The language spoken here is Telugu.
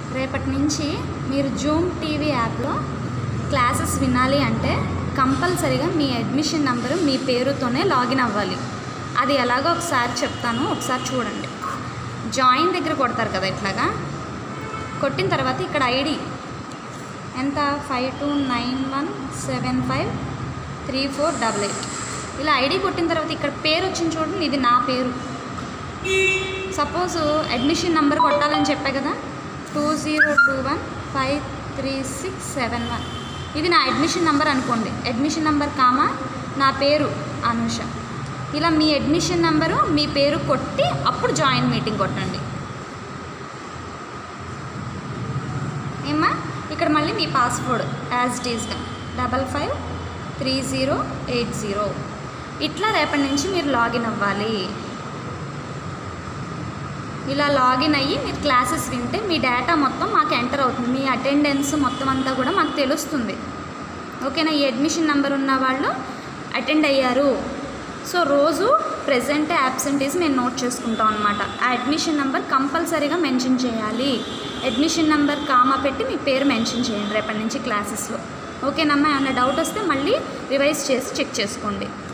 రేపటి నుంచి మీరు జూమ్ టీవీ యాప్లో క్లాసెస్ వినాలి అంటే కంపల్సరీగా మీ అడ్మిషన్ నెంబరు మీ పేరుతోనే లాగిన్ అవ్వాలి అది ఎలాగో ఒకసారి చెప్తాను ఒకసారి చూడండి జాయిన్ దగ్గర కొడతారు కదా ఇట్లాగా కొట్టిన తర్వాత ఇక్కడ ఐడి ఎంత five two nine one seven five three four double eight ఇలా ఐడి కొట్టిన తర్వాత ఇక్కడ పేరు వచ్చింది చూడండి ఇది నా పేరు సపోజ్ అడ్మిషన్ నెంబర్ కొట్టాలని చెప్పా కదా two zero two one five three six seven one ఇది నా అడ్మిషన్ నెంబర్ అనుకోండి అడ్మిషన్ నెంబర్ కామా నా పేరు అనుష ఇలా మీ అడ్మిషన్ నెంబరు మీ పేరు కొట్టి అప్పుడు జాయిన్ మీటింగ్ కొట్టండి ఏమ్మా ఇక్కడ మళ్ళీ మీ పాస్వర్డ్ యాజ్ ఇట్ ఈస్గా double five three zero eight zero ఇట్లా రేపటి నుంచి మీరు లాగిన్ అవ్వాలి ఇలా లాగిన్ అయ్యి మీరు క్లాసెస్ వింటే మీ డేటా మొత్తం మాకు ఎంటర్ అవుతుంది మీ అటెండెన్స్ మొత్తం అంతా కూడా మాకు తెలుస్తుంది ఓకేనా ఈ అడ్మిషన్ నెంబర్ ఉన్న వాళ్ళు అటెండ్ అయ్యారు సో రోజు ప్రెజెంట్ యాబ్సెంటీస్ మేము నోట్ చేసుకుంటాం అనమాట ఆ అడ్మిషన్ నెంబర్ కంపల్సరీగా మెన్షన్ చేయాలి అడ్మిషన్ నెంబర్ కామా పెట్టి మీ పేరు మెన్షన్ చేయండి రేపటి నుంచి క్లాసెస్లో ఓకేనమ్మా ఏమైనా డౌట్ వస్తే మళ్ళీ రివైజ్ చేసి చెక్ చేసుకోండి